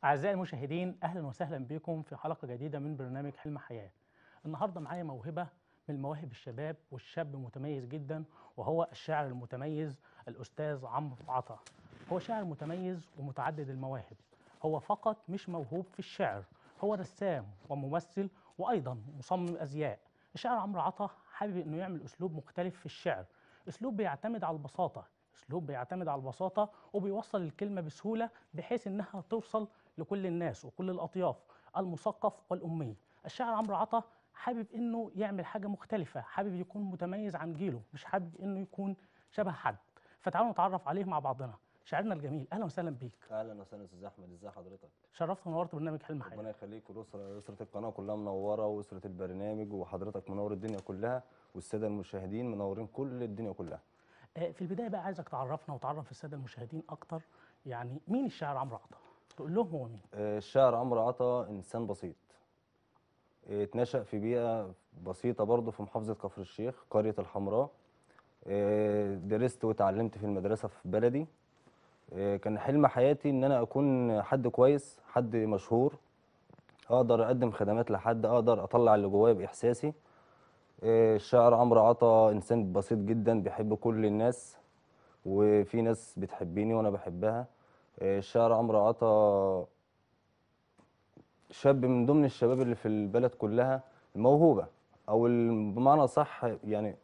أعزائي المشاهدين أهلا وسهلا بكم في حلقة جديدة من برنامج حلم حياة النهاردة معايا موهبة من مواهب الشباب والشاب متميز جدا وهو الشاعر المتميز الأستاذ عمرو عطا هو شاعر متميز ومتعدد المواهب هو فقط مش موهوب في الشعر هو رسام وممثل وأيضا مصمم أزياء الشاعر عمرو عطا حابب إنه يعمل أسلوب مختلف في الشعر أسلوب بيعتمد على البساطة أسلوب بيعتمد على البساطة وبيوصل الكلمة بسهولة بحيث إنها توصل لكل الناس وكل الأطياف المثقف والأمي الشاعر عمرو عطا حابب إنه يعمل حاجة مختلفة حابب يكون متميز عن جيله مش حابب إنه يكون شبه حد فتعالوا نتعرف عليه مع بعضنا شاعرنا الجميل أهلا وسهلا بيك اهلا وسهلا استاذ احمد ازي حضرتك شرفت ونورت برنامج حلم حياة ربنا يخليك والاسره اسره القناه كلها منوره واسره البرنامج وحضرتك منور الدنيا كلها والساده المشاهدين منورين كل الدنيا كلها آه، في البداية بقى عايزك تعرفنا وتعرف السادة المشاهدين أكتر يعني مين الشاعر عمرو عطا تقول لهم هو مين آه، الشاعر عمرو عطا انسان بسيط آه، اتنشأ في بيئه بسيطه برضه في محافظه كفر الشيخ قريه الحمراء آه، درست وتعلمت في المدرسه في بلدي آه، كان حلم حياتي ان انا اكون حد كويس حد مشهور اقدر اقدم خدمات لحد اقدر اطلع اللي جوايا باحساسي آه، الشاعر عمرو عطا انسان بسيط جدا بيحب كل الناس وفي ناس بتحبيني وانا بحبها آه، الشاعر عمرو عطا شاب من ضمن الشباب اللي في البلد كلها موهوبة او ال- بمعنى صح يعني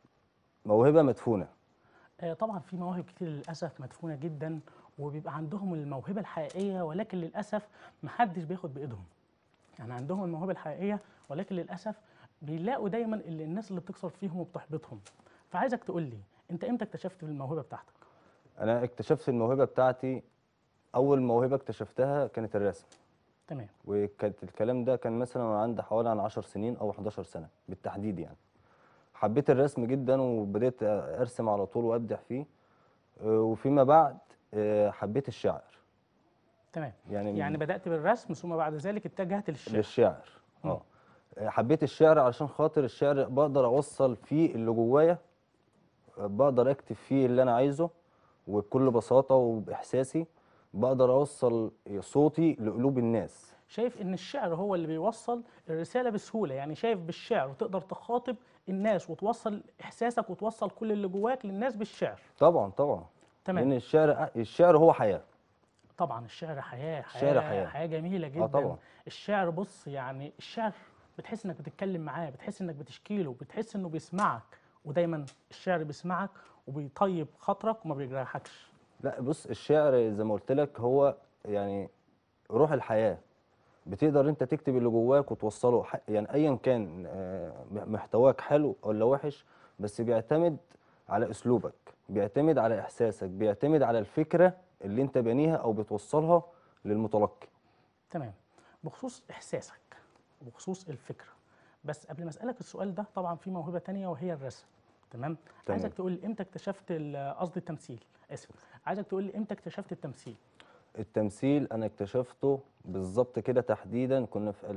موهبة مدفونة آه، طبعا في مواهب كتير للأسف مدفونة جدا وبيبقى عندهم الموهبة الحقيقية ولكن للأسف محدش بياخد بإيدهم يعني عندهم الموهبة الحقيقية ولكن للأسف بيلاقوا دايما اللي الناس اللي بتكسر فيهم وبتحبطهم فعايزك تقول لي أنت إمتى اكتشفت الموهبة بتاعتك؟ انا اكتشفت الموهبة بتاعتي اول موهبة اكتشفتها كانت الرسم تمام وكانت الكلام ده كان مثلا وانا عندي حوالي عن 10 سنين او 11 سنه بالتحديد يعني حبيت الرسم جدا وبدأت ارسم على طول وابدع فيه آه، وفيما بعد آه، حبيت الشعر تمام يعني يعني بدأت بالرسم ثم بعد ذلك اتجهت للشعر للشعر اه آه، حبيت الشعر علشان خاطر الشعر بقدر اوصل فيه اللي جوايا آه، بقدر اكتب فيه اللي انا عايزه وبكل بساطه وباحساسي بقدر اوصل صوتي لقلوب الناس شايف ان الشعر هو اللي بيوصل الرساله بسهوله يعني شايف بالشعر وتقدر تخاطب الناس وتوصل احساسك وتوصل كل اللي جواك للناس بالشعر طبعا طبعا تمام لان الشعر الشعر هو حياه طبعا الشعر حياه حياه الشعر حياة. حياه جميله جدا طبعا. الشعر بص يعني الشعر بتحس انك بتتكلم معاه بتحس انك بتشكي له بتحس انه بيسمعك ودايما الشعر بيسمعك وبيطيب خاطرك وما بيجرحكش لا بص الشعر زي ما قلت لك هو يعني روح الحياة بتقدر انت تكتب اللي جواك وتوصله ح- يعني ايا كان آه، محتواك حلو ولا وحش بس بيعتمد على اسلوبك بيعتمد على احساسك بيعتمد على الفكرة اللي انت بانيها او بتوصلها للمتلقي تمام بخصوص احساسك وبخصوص الفكره بس قبل ما اسالك السؤال ده طبعا في موهبه تانية وهي الرسم تمام, تمام. عايزك تقول لي امتى اكتشفت ال- قصدي التمثيل اسف عايزك تقول لي امتى اكتشفت التمثيل التمثيل انا اكتشفته بالظبط كده تحديدا كنا في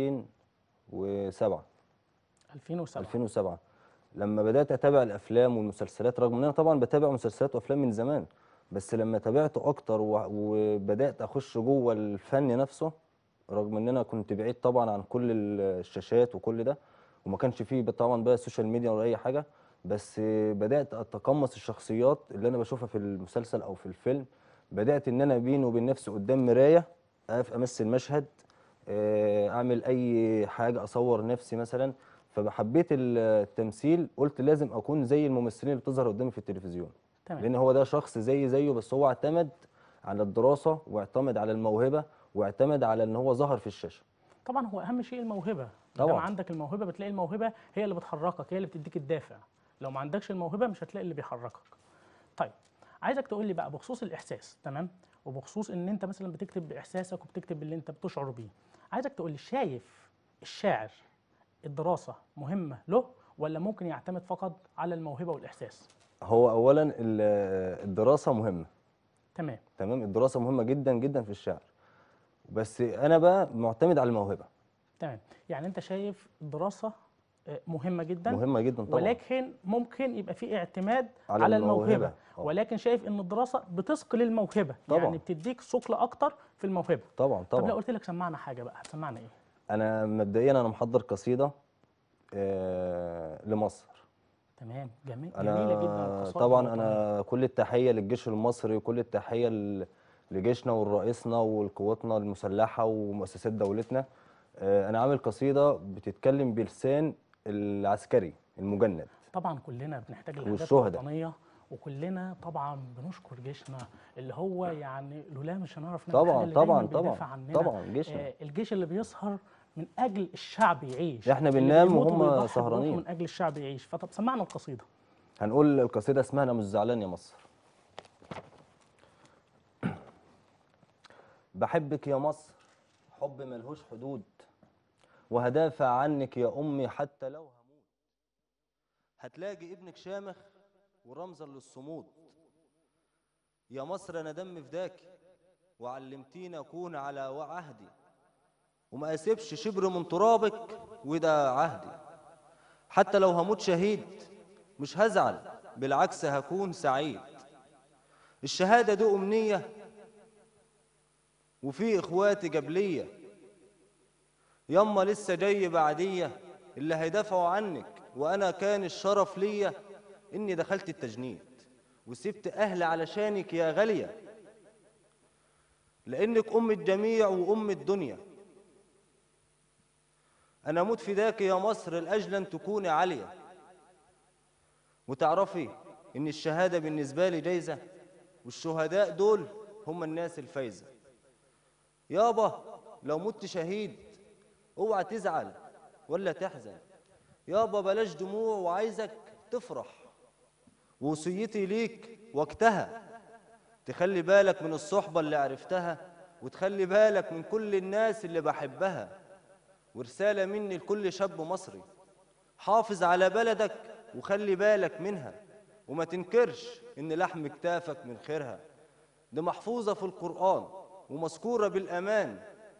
2007 2007 2007 لما بدات اتابع الافلام والمسلسلات رغم ان انا طبعا بتابع مسلسلات وافلام من زمان بس لما تابعته اكتر و- وبدات اخش جوه الفن نفسه رغم ان انا كنت بعيد طبعا عن كل الشاشات وكل ده وما كانش فيه طبعا بقى السوشيال ميديا ولا اي حاجه بس بدات اتقمص الشخصيات اللي انا بشوفها في المسلسل او في الفيلم بدات ان انا بيني وبين نفسي قدام مرايه اقف امثل مشهد آه، اعمل اي حاجه اصور نفسي مثلا فحبيت التمثيل قلت لازم اكون زي الممثلين اللي بتظهر قدامي في التلفزيون تمام لان هو ده شخص زي زيه بس هو اعتمد على الدراسه واعتمد على الموهبه واعتمد على ان هو ظهر في الشاشه طبعا هو اهم شيء الموهبه طبعاً. لما عندك الموهبه بتلاقي الموهبه هي اللي بتحركك هي اللي بتديك الدافع لو ما عندكش الموهبه مش هتلاقي اللي بيحركك طيب عايزك تقول لي بقى بخصوص الاحساس تمام وبخصوص ان انت مثلا بتكتب باحساسك وبتكتب اللي انت بتشعر بيه عايزك تقول لي شايف الشاعر الدراسه مهمه له ولا ممكن يعتمد فقط على الموهبه والاحساس هو اولا ال- الدراسه مهمه تمام تمام الدراسه مهمه جدا جدا في الشعر بس انا بقى معتمد على الموهبه تمام يعني انت شايف الدراسه آه، مهمه جدا مهمه جدا طبعا ولكن ممكن يبقى في اعتماد على على, الموهبه, الموهبة. آه. ولكن شايف ان الدراسه بتثقل الموهبه طبعا. يعني بتديك ثقل اكتر في الموهبه طبعا طب لو طبعا قلت لك سمعنا حاجه بقى هتسمعنا ايه انا مبدئيا انا محضر قصيده آه لمصر تمام جميل انا جميله جدا القصائد طبعا الوطنية. انا كل التحيه للجيش المصري وكل التحيه ل- لجيشنا ولرئيسنا ولقواتنا المسلحه ومؤسسات دولتنا آه، انا عامل قصيده بتتكلم بلسان العسكري المجند طبعا كلنا بنحتاج الحاجات والشهداء. الوطنيه وكلنا طبعا بنشكر جيشنا اللي هو يعني لولا مش هنعرف نعمل حاجه طبعا اللي طبعا دايما بيدافع طبعا عننا طبعا جيشنا آه الجيش اللي بيسهر من اجل الشعب يعيش إحنا اللي بننام بيموت وهم وبيضحي بروحه سهرانين. من اجل الشعب يعيش فطب سمعنا القصيده هنقول القصيده اسمها انا مش زعلان يا مصر بحبك يا مصر حب ملهوش حدود وهدافع عنك يا امي حتى لو هموت هتلاقي ابنك شامخ ورمزا للصمود يا مصر انا دم فداكي وعلمتيني اكون على عهدي وما اسيبش شبر من ترابك وده عهدي حتى لو هموت شهيد مش هزعل بالعكس هكون سعيد الشهادة دي أمنية وفي إخواتي جبلية يما لسه جاي بعدية اللي هيدافعوا عنك وأنا كان الشرف ليا إني دخلت التجنيد وسبت أهلي علشانك يا غالية لأنك أم الجميع وأم الدنيا أنا أموت فداك يا مصر لأجل أن تكوني عالية وتعرفي ان الشهاده بالنسبه لي جايزه والشهداء دول هم الناس الفايزه يابا لو مت شهيد اوعى تزعل ولا تحزن يابا بلاش دموع وعايزك تفرح ووصيتي ليك وقتها تخلي بالك من الصحبه اللي عرفتها وتخلي بالك من كل الناس اللي بحبها ورساله مني لكل شاب مصري حافظ على بلدك وخلي بالك منها وما تنكرش ان لحم كتافك من خيرها دي محفوظة في القرآن ومذكورة بالأمان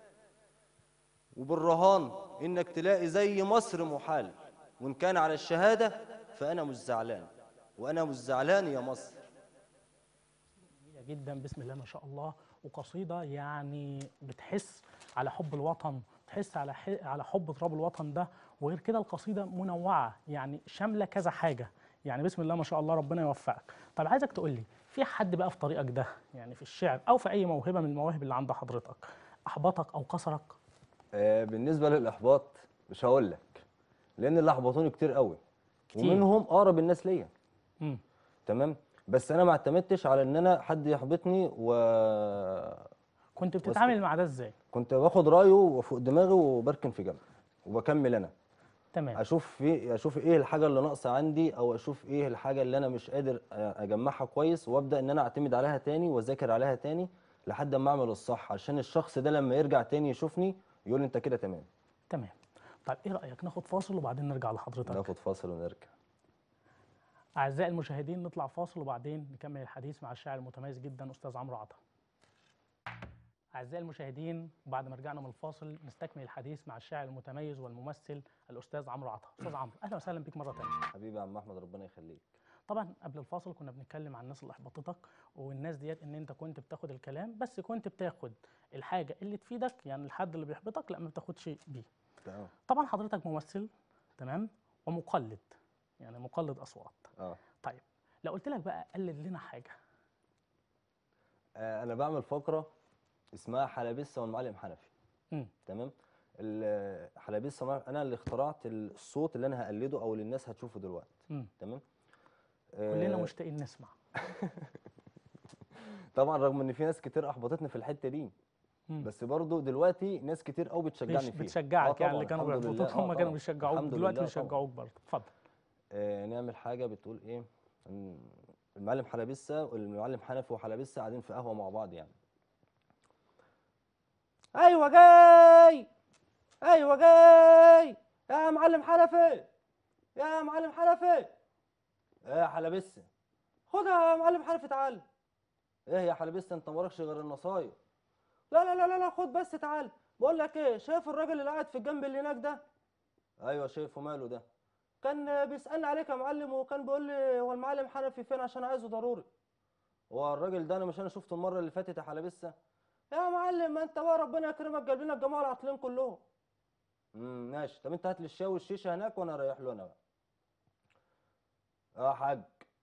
وبالرهان إنك تلاقي زي مصر محال وإن كان على الشهادة فأنا مش زعلان وأنا مش زعلان يا مصر جميلة جدا بسم الله ما شاء الله وقصيدة يعني بتحس على حب الوطن تحس على ح... على حب تراب الوطن ده وغير كده القصيدة منوعة يعني شاملة كذا حاجة يعني بسم الله ما شاء الله ربنا يوفقك طب عايزك تقول لي في حد بقى في طريقك ده يعني في الشعر أو في أي موهبة من المواهب اللي عند حضرتك أحبطك أو كسرك آه بالنسبة للإحباط مش هقول لك لأن اللي أحبطوني كتير قوي كتير. ومنهم أقرب الناس ليا مم. تمام بس أنا ما اعتمدتش على إن أنا حد يحبطني و كنت بتتعامل مع ده إزاي كنت باخد رايه وفوق دماغي وبركن في جنب وبكمل انا تمام اشوف في اشوف ايه الحاجه اللي ناقصه عندي او اشوف ايه الحاجه اللي انا مش قادر اجمعها كويس وابدا ان انا اعتمد عليها تاني واذاكر عليها تاني لحد ما اعمل الصح عشان الشخص ده لما يرجع تاني يشوفني يقول انت كده تمام تمام طيب إيه رأيك ناخد فاصل وبعدين نرجع لحضرتك ناخد فاصل ونرجع أعزائي المشاهدين نطلع فاصل وبعدين نكمل الحديث مع الشاعر المتميز جدا أستاذ عمرو عطا. أعزائي المشاهدين بعد ما رجعنا من الفاصل نستكمل الحديث مع الشاعر المتميز والممثل الأستاذ عمرو عطا. أستاذ عمرو أهلا وسهلا بك مرة ثانية. حبيبي يا عم احمد ربنا يخليك طبعا قبل الفاصل كنا بنتكلم عن الناس اللي احبطتك والناس ديت ان انت كنت بتاخد الكلام بس كنت بتاخد الحاجه اللي تفيدك يعني الحد اللي بيحبطك لا ما بتاخدش بيه. تمام طبعا حضرتك ممثل تمام ومقلد يعني مقلد اصوات. اه طيب لو قلت لك بقى قلد لنا حاجه آه، انا بعمل فقره اسمها حلبسه والمعلم حنفي امم تمام ال- حلبسه والمعلم- انا اللي اخترعت الصوت اللي انا هقلده او اللي الناس هتشوفه دلوقتي امم تمام كلنا آه، مشتاقين نسمع طبعا رغم ان في ناس كتير احبطتني في الحته دي مم. بس برضو دلوقتي ناس كتير قوي بتشجعني بيش- فيها بتشجعك آه يعني اللي طبعاً، كانوا الحمد لله، بيحبطوك آه هم كانوا طبعاً، بيشجعوك الحمد دلوقتي لله طبعاً. بيشجعوك برضه اتفضل آه نعمل حاجه بتقول ايه إن المعلم حلبسه والمعلم حنفي وحلبسه قاعدين في قهوه مع بعض يعني ايوه جاي ايوه جاي يا معلم حنفي يا معلم حنفي ايه يا حلبسه خدها يا معلم حنفي تعال ايه يا حلبسه انت مالكش غير النصايح لا لا لا لا لا خد بس تعال بقول لك ايه شايف الراجل اللي قاعد في الجنب اللي هناك ده ايوه شايفه ماله ده كان بيسالني عليك يا معلم وكان بيقول لي هو المعلم حنفي فين عشان عايزه ضروري هو الراجل ده انا مش انا شفته المره اللي فاتت يا حلبسه يا معلم ما انت بقى ربنا يكرمك جايب لنا الجماعه العاطلين كلهم امم ماشي طب انت هات لي الشاي والشيشه هناك وانا اريح له انا بقى يا حاج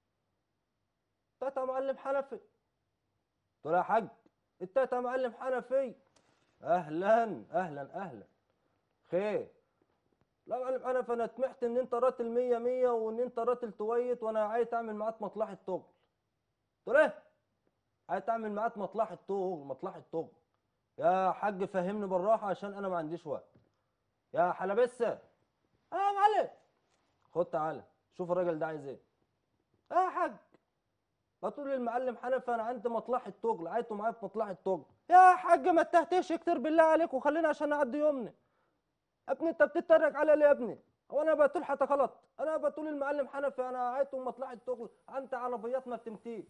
تاتا يا معلم حنفي قلت له يا حاج التاتا يا معلم حنفي اهلا اهلا اهلا خير لا يا معلم حنفي انا سمعت ان انت راتل 100 100 وان انت راتل تويت وانا عايز اعمل معاك مصلحه طغل قلت له ايه عايز اعمل معاك مصلحه طغل مصلحه طغل يا حاج فهمني بالراحه عشان انا ما عنديش وقت يا حلبسه اه يا معلم خد تعالى شوف الراجل ده عايز ايه اه يا حاج بتقول للمعلم حنفي انا عندي مصلحه طغل عايزه معايا في مصلحه طغل يا حاج ما تهتهش كتير بالله عليك وخلينا عشان نعدي يومنا يا ابني انت بتتريق عليا ليه يا ابني هو انا بتقول حتى غلط انا بتقول للمعلم حنفي انا عايزه مصلحه طغل انت عربيات ما بتمتيش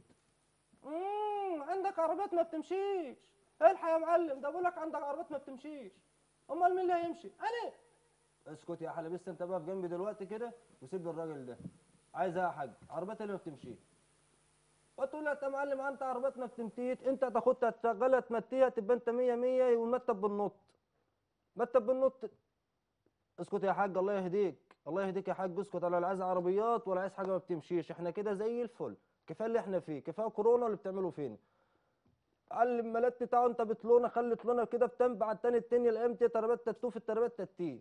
امم عندك عربيات ما بتمشيش الحق يا معلم ده بقول لك عندك عربيات ما بتمشيش امال مين اللي هيمشي انا اسكت يا حلبس انت بقى في جنبي دلوقتي كده وسيب لي الراجل ده عايز ايه يا حاج عربيات اللي ما بتمشيش وتقول له يا معلم انت عربيات ما بتمتيت انت تاخدها تشغلها تمتيها تبقى انت 100 100 والمكتب بالنط مكتب بالنط اسكت يا حاج الله يهديك الله يهديك يا حاج اسكت انا لا عايز عربيات ولا عايز حاجه ما بتمشيش احنا كده زي الفل كفايه اللي احنا فيه كفايه كورونا اللي بتعملوا فينا علم ملت بتاعه انت بتلونه خلت لونه كده بتنبع التاني التاني الامتى تربات تاتو في التربات تاتيه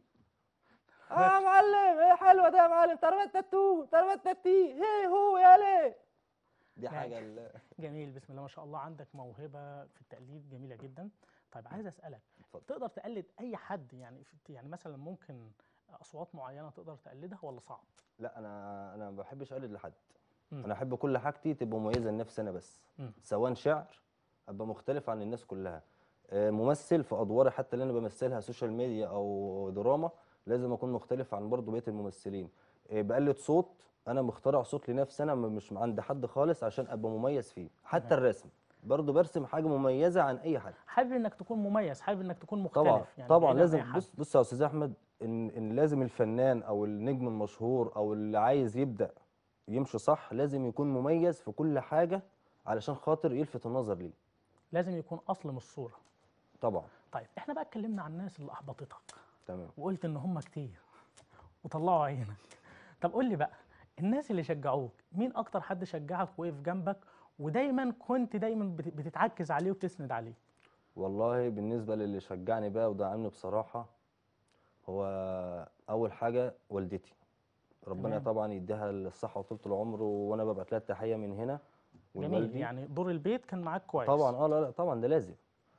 اه يا معلم ايه حلوه ده يا معلم تربات تاتو تربات تاتيه هي هو يا ليه دي يعني حاجه ال- جميل بسم الله ما شاء الله عندك موهبه في التقليد جميله جدا طيب عايز اسالك اتفضل. تقدر تقلد اي حد يعني في يعني مثلا ممكن اصوات معينه تقدر تقلدها ولا صعب لا انا انا ما بحبش اقلد لحد مم. انا احب كل حاجتي تبقى مميزه لنفسي انا بس مم. سواء شعر ابقى مختلف عن الناس كلها آه، ممثل في ادواري حتى اللي انا بمثلها سوشيال ميديا او دراما لازم اكون مختلف عن برضه بقيه الممثلين آه، بقلد صوت انا مخترع صوت لنفسي انا م- مش عند حد خالص عشان ابقى مميز فيه حتى تمام. الرسم برضه برسم حاجه مميزه عن اي حد حابب انك تكون مميز حابب انك تكون مختلف طبعا يعني طبعا بعيد عن لازم أي حد. بص بص يا استاذ احمد ان ان لازم الفنان او النجم المشهور او اللي عايز يبدا يمشي صح لازم يكون مميز في كل حاجه علشان خاطر يلفت النظر ليه لازم يكون اصل من الصوره طبعا طيب احنا بقى اتكلمنا عن الناس اللي احبطتك تمام وقلت ان هم كتير وطلعوا عينك طب قول لي بقى الناس اللي شجعوك مين اكتر حد شجعك وقف جنبك ودايما كنت دايما بت- بتتعكز عليه وتسند عليه والله بالنسبه للي شجعني بقى ودعمني بصراحه هو اول حاجه والدتي ربنا تمام. طبعا يديها الصحه وطولة العمر وانا ببعت لها التحيه من هنا جميل والوالدي. يعني دور البيت كان معاك كويس طبعا اه لا لا طبعا ده لازم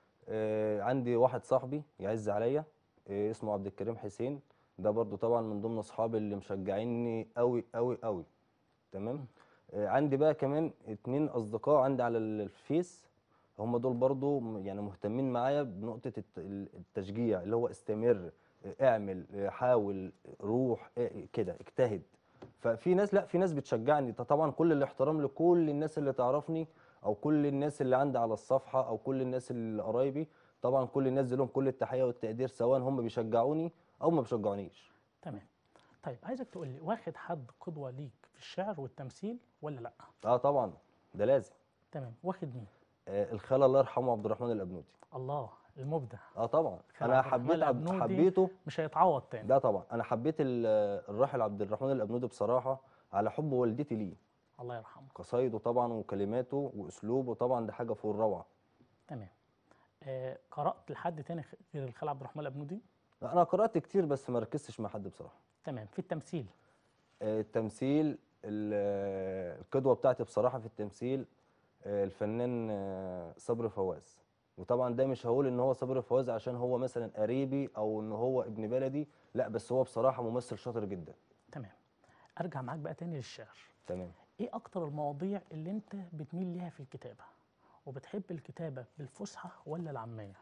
آه عندي واحد صاحبي يعز عليا آه اسمه عبد الكريم حسين ده برضو طبعا من ضمن اصحابي اللي مشجعيني قوي قوي قوي تمام آه عندي بقى كمان اتنين اصدقاء عندي على ال- الفيس هم دول برضو م- يعني مهتمين معايا بنقطة الت- ال- التشجيع اللي هو استمر آه، اعمل آه، حاول روح آه، كده اجتهد ففي ناس لا في ناس بتشجعني ده طبعا كل الاحترام لكل الناس اللي تعرفني او كل الناس اللي عندي على الصفحه او كل الناس اللي قرايبي طبعا كل الناس دي لهم كل التحيه والتقدير سواء هم بيشجعوني او ما بيشجعونيش تمام طيب عايزك تقول لي واخد حد قدوه ليك في الشعر والتمثيل ولا لا اه طبعا ده لازم تمام واخد مين آه الخال الله يرحمه عبد الرحمن الابنودي الله المبدع اه طبعا خال انا عبد الرحمن حبيت عبد الأبنودي. حبيته مش هيتعوض تاني ده طبعا انا حبيت ال- الراحل عبد الرحمن الابنودي بصراحه على حب والدتي ليه الله يرحمه قصايده طبعا وكلماته واسلوبه طبعا ده حاجه فوق الروعه تمام آه قرات لحد تاني خ- غير الخال عبد الرحمن الابنودي انا قرات كتير بس ما ركزتش مع حد بصراحه تمام في التمثيل آه، التمثيل ال- آه، القدوة بتاعتي بصراحة في التمثيل آه، الفنان آه، صبري فواز وطبعا ده مش هقول ان هو صبري فواز عشان هو مثلا قريبي او ان هو ابن بلدي لا بس هو بصراحة ممثل شاطر جدا تمام ارجع معاك بقى تاني للشعر تمام ايه اكتر المواضيع اللي انت بتميل ليها في الكتابه وبتحب الكتابه بالفصحى ولا العاميه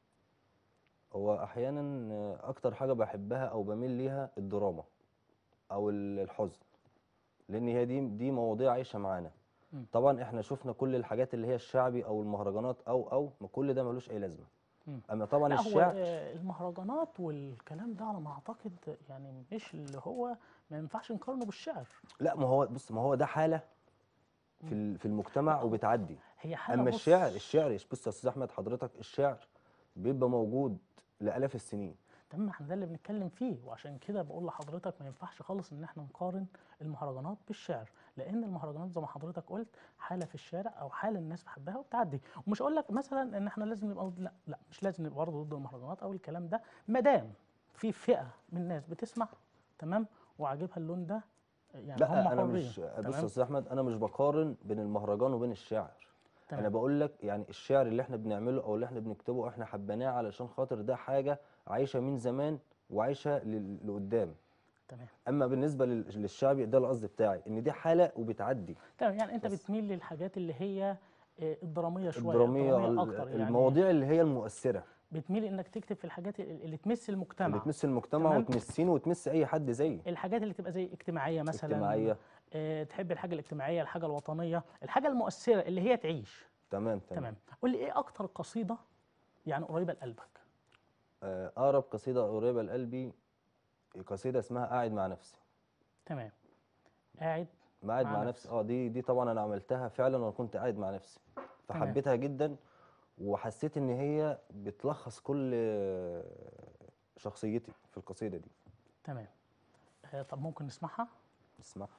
هو احيانا آه، اكتر حاجة بحبها او بميل ليها الدراما او ال- الحزن لان هي دي دي مواضيع عايشة معانا مم. طبعا احنا شفنا كل الحاجات اللي هي الشعبي او المهرجانات او او ما كل ده ملوش اي لازمة مم. اما طبعا لا هو الشعر آه، المهرجانات والكلام ده على ما اعتقد يعني مش اللي هو ما ينفعش نقارنه بالشعر لا ما هو بص ما هو ده حاله في ال- في المجتمع وبتعدي هي حاله اما بص- الشعر الشعر بص يا استاذ احمد حضرتك الشعر بيبقى موجود لالاف السنين تمام احنا ده اللي بنتكلم فيه وعشان كده بقول لحضرتك ما ينفعش خالص ان احنا نقارن المهرجانات بالشعر لان المهرجانات زي ما حضرتك قلت حاله في الشارع او حاله الناس بتحبها وبتعدي ومش اقول لك مثلا ان احنا لازم نبقى ضد- لا لا مش لازم نبقى برضه ضد المهرجانات او الكلام ده ما دام في فئه من الناس بتسمع تمام وعاجبها اللون ده يعني هم لا انا حرين مش بص يا تمام استاذ احمد انا مش بقارن بين المهرجان وبين الشعر انا تمام بقول لك يعني الشعر اللي احنا بنعمله او اللي احنا بنكتبه احنا حبيناه علشان خاطر ده حاجه عايشه من زمان وعايشه لل- لقدام تمام اما بالنسبه لل- للشعبي ده القصد بتاعي ان دي حاله وبتعدي تمام يعني انت بس. بتميل للحاجات اللي هي آه، الدراميه شويه الدراميه ال- اكتر يعني المواضيع اللي هي المؤثره بتميل انك تكتب في الحاجات اللي اللي تمس اللي المجتمع تمس المجتمع تمام. وتمسيني وتمس اي حد زيي الحاجات اللي تبقى زي اجتماعيه مثلا اجتماعيه آه، تحب الحاجه الاجتماعيه الحاجه الوطنيه الحاجه المؤثره اللي هي تعيش تمام تمام, تمام قول لي ايه اكتر قصيده يعني قريبه لقلبك آه، اقرب قصيده قريبه لقلبي قصيده اسمها قاعد مع نفسي تمام قاعد قاعد مع مع نفسي. نفسي اه دي دي طبعا انا عملتها فعلا وانا كنت قاعد مع نفسي فحبيتها جدا وحسيت ان هي بتلخص كل آه، شخصيتي في القصيده دي تمام آه، طب ممكن نسمعها اسمعها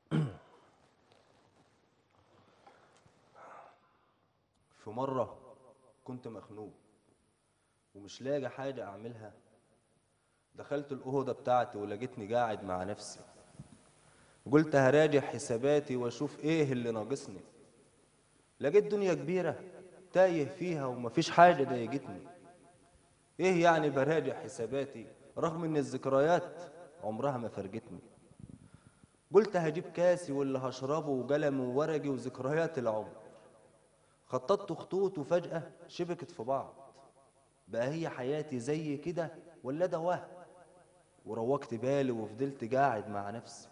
في مرة كنت مخنوق ومش لاقي حاجة أعملها دخلت الأوضة بتاعتي ولقيتني قاعد مع نفسي قلت هراجع حساباتي وأشوف إيه اللي ناقصني لقيت دنيا كبيرة تايه فيها ومفيش حاجة ضايقتني إيه يعني براجع حساباتي رغم إن الذكريات عمرها ما فرقتني قلت هجيب كاسي واللي هشربه وقلمي وورقي وذكريات العمر خططت خطوط وفجأة شبكت في بعض بقى هي حياتي زي كده ولا ده وهم وروقت بالي وفضلت قاعد مع نفسي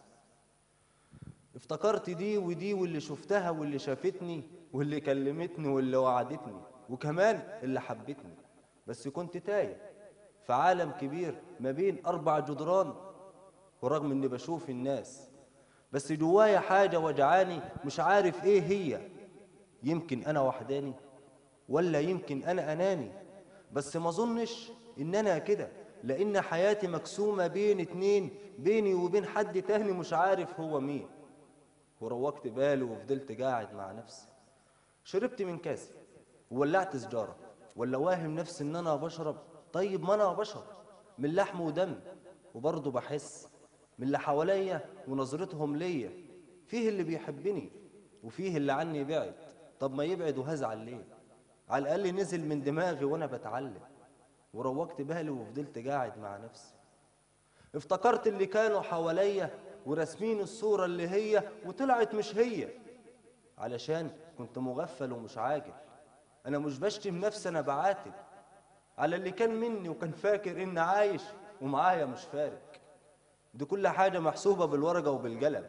افتكرت دي ودي واللي شفتها واللي شافتني واللي كلمتني واللي وعدتني وكمان اللي حبتني بس كنت تايه في عالم كبير ما بين أربع جدران ورغم إني بشوف الناس بس جوايا حاجة وجعاني مش عارف إيه هي يمكن أنا وحداني ولا يمكن أنا أناني بس ما أظنش إن أنا كده لأن حياتي مقسومة بين اتنين بيني وبين حد تاني مش عارف هو مين وروقت بالي وفضلت قاعد مع نفسي شربت من كاسي وولعت سجارة ولا واهم نفسي إن أنا بشرب طيب ما أنا بشر من لحم ودم وبرضه بحس من اللي حواليا ونظرتهم ليا فيه اللي بيحبني وفيه اللي عني بعد طب ما يبعد وهزعل ليه على الأقل نزل من دماغي وأنا بتعلم وروقت بالي وفضلت قاعد مع نفسي افتكرت اللي كانوا حواليا وراسمين الصورة اللي هي وطلعت مش هي علشان كنت مغفل ومش عاجل أنا مش بشتم نفسي أنا بعاتب على اللي كان مني وكان فاكر إن عايش ومعايا مش فارق دي كل حاجة محسوبة بالورقة وبالقلم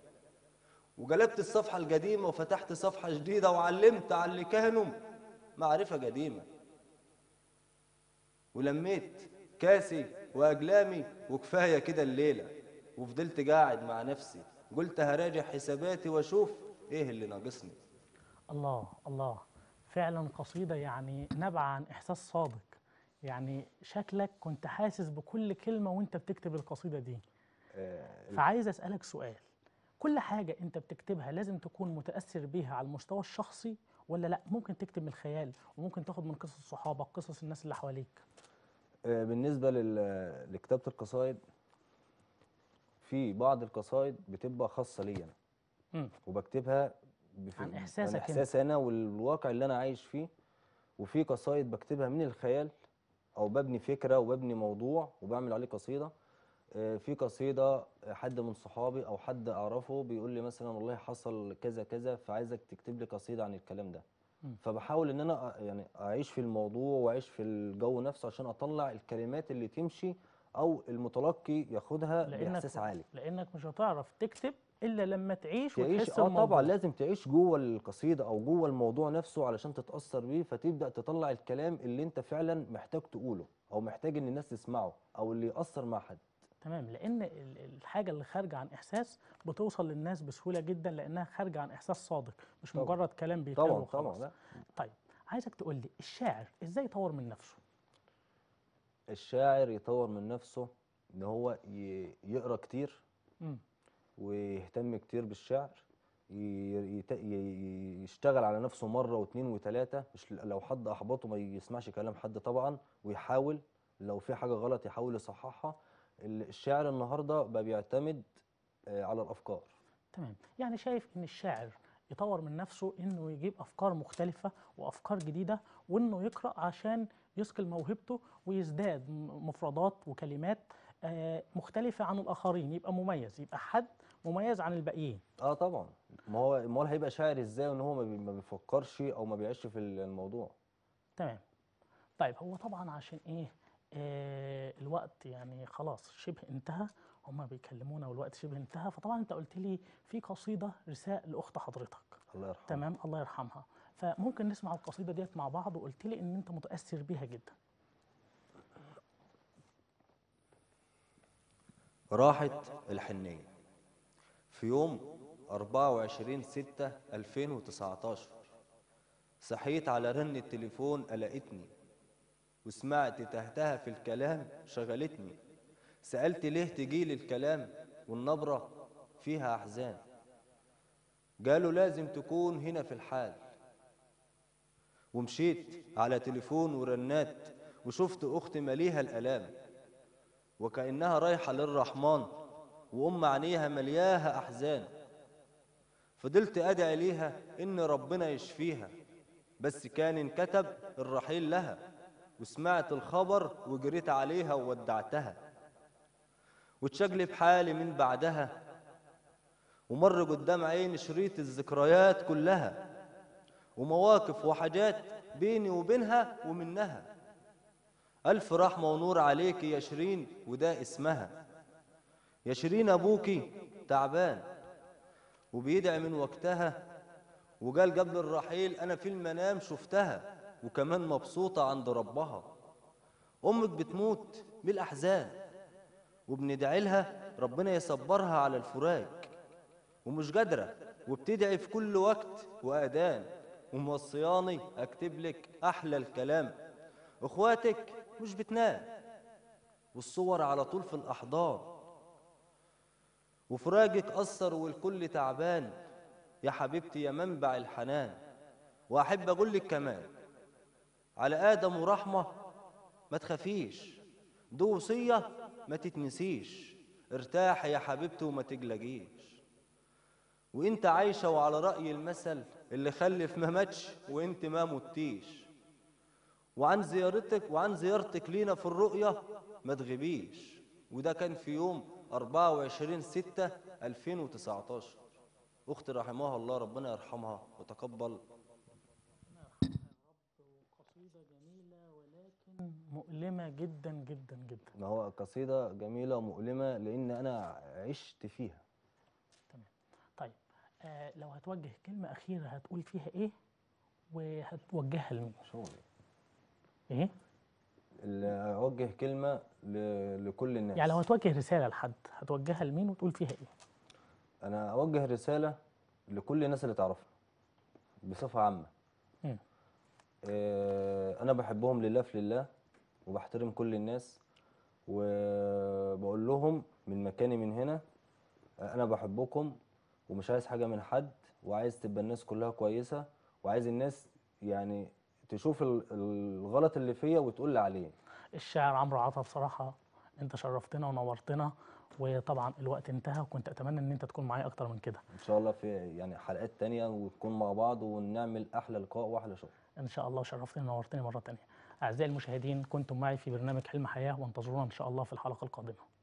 وقلبت الصفحة القديمة وفتحت صفحة جديدة وعلمت على اللي كانوا معرفة قديمة ولميت كاسي وأقلامي وكفاية كده الليلة وفضلت قاعد مع نفسي قلت هراجع حساباتي واشوف ايه اللي ناقصني الله الله فعلا قصيدة يعني نبع عن إحساس صادق يعني شكلك كنت حاسس بكل كلمة وانت بتكتب القصيدة دي فعايز أسألك سؤال كل حاجة انت بتكتبها لازم تكون متأثر بيها على المستوى الشخصي ولا لا ممكن تكتب من الخيال وممكن تاخد من قصص صحابك قصص الناس اللي حواليك آه، بالنسبة لل- لكتابة القصائد في بعض القصائد بتبقى خاصة لي أنا مم. وبكتبها بف- عن إحساسك عن أنت. إحساسي أنا والواقع اللي أنا عايش فيه وفي قصائد بكتبها من الخيال أو ببني فكرة وببني موضوع وبعمل عليه قصيدة آه، في قصيدة حد من صحابي أو حد أعرفه بيقول لي مثلا والله حصل كذا كذا فعايزك تكتب لي قصيدة عن الكلام ده مم. فبحاول ان انا أ- يعني اعيش في الموضوع واعيش في الجو نفسه عشان اطلع الكلمات اللي تمشي او المتلقي ياخدها لأنك باحساس عالي لأنك مش هتعرف تكتب الا لما تعيش تعيش وتحس اه الموضوع طبعا لازم تعيش جوه القصيده او جوه الموضوع نفسه علشان تتاثر بيه فتبدا تطلع الكلام اللي انت فعلا محتاج تقوله او محتاج ان الناس تسمعه او اللي ياثر مع حد تمام لان ال- الحاجه اللي خارجه عن احساس بتوصل للناس بسهوله جدا لانها خارجه عن احساس صادق مش طبعاً. مجرد كلام بيتقال طبعا وخلاص طبعا لا طيب عايزك تقول لي الشاعر ازاي يطور من نفسه الشاعر يطور من نفسه ان هو ي- يقرا كتير امم ويهتم كتير بالشعر ي- يت- ي- يشتغل على نفسه مرة واثنين وثلاثة مش ل- لو حد أحبطه ما يسمعش كلام حد طبعا ويحاول لو في حاجة غلط يحاول يصححها ال- الشعر النهاردة بقى بيعتمد آه، على الأفكار تمام يعني شايف ان الشاعر يطور من نفسه انه يجيب افكار مختلفه وافكار جديده وانه يقرا عشان يثقل موهبته ويزداد م- مفردات وكلمات آه، مختلفه عن الاخرين يبقى مميز يبقى حد مميز عن الباقيين اه طبعا ما هو ما هو هيبقى شاعر ازاي وان هو ما بي- ما بيفكرش او ما بيعيش في الموضوع تمام طيب هو طبعا عشان ايه آه الوقت يعني خلاص شبه انتهى هما بيكلمونا والوقت شبه انتهى فطبعا انت قلت لي في قصيده رساء لاخت حضرتك الله يرحمه تمام الله يرحمها فممكن نسمع القصيده ديت مع بعض وقلت لي ان انت متاثر بيها جدا راحت الحنية في يوم 24 6 2019 صحيت على رن التليفون قلقتني وسمعت تهتها في الكلام شغلتني سألت ليه تجيلي الكلام والنبرة فيها أحزان قالوا لازم تكون هنا في الحال ومشيت على تليفون ورنات وشفت أختي مليها الألام وكأنها رايحة للرحمن وأم عينيها ملياها أحزان فضلت أدعي ليها إن ربنا يشفيها بس كان انكتب الرحيل لها وسمعت الخبر وجريت عليها وودعتها واتشجلي بحالي من بعدها ومر قدام عيني شريط الذكريات كلها ومواقف وحاجات بيني وبينها ومنها ألف رحمة ونور عليك يا شيرين وده اسمها يا شيرين أبوكي تعبان وبيدعي من وقتها وقال قبل الرحيل أنا في المنام شفتها وكمان مبسوطة عند ربها أمك بتموت بالأحزان وبندعي لها ربنا يصبرها على الفراق ومش قادرة وبتدعي في كل وقت وأذان وموصياني أكتب لك أحلى الكلام اخواتك مش بتنام والصور على طول في الاحضان وفراقك اثر والكل تعبان يا حبيبتي يا منبع الحنان واحب اقول لك كمان على ادم ورحمه ما تخافيش دي وصيه ما تتنسيش ارتاحي يا حبيبتي وما تقلقيش وانت عايشه وعلى راي المثل اللي خلف ما ماتش وانت ما متيش وعن زيارتك وعن زيارتك لينا في الرؤية ما تغيبيش وده كان في يوم 24 6 2019 أختي رحمها الله ربنا يرحمها وتقبل قصيده جميله ولكن مؤلمه جدا جدا جدا ما هو قصيدة جميلة ومؤلمة لأن أنا عشت فيها طيب آه لو هتوجه كلمه اخيره هتقول فيها ايه وهتوجهها لمين شغلي ايه اللي أوجه كلمة ل- لكل الناس يعني لو هتوجه رساله لحد هتوجهها لمين وتقول فيها ايه أنا أوجه رسالة لكل الناس اللي تعرفنا بصفة عامة مم. آه، أنا بحبهم لله في لله وبحترم كل الناس وبقول لهم من مكاني من هنا آه، أنا بحبكم ومش عايز حاجة من حد وعايز تبقى الناس كلها كويسة وعايز الناس يعني تشوف ال- الغلط اللي فيا وتقول لي عليه الشاعر عمرو عطا بصراحه انت شرفتنا ونورتنا وطبعا الوقت انتهى وكنت اتمنى ان انت تكون معايا اكتر من كده إن شاء الله في يعني حلقات تانية ونكون مع بعض ونعمل أحلى لقاء وأحلى شغل ان شاء الله شرفتني ونورتني مره تانية اعزائي المشاهدين كنتم معي في برنامج حلم حياه وانتظرونا ان شاء الله في الحلقه القادمه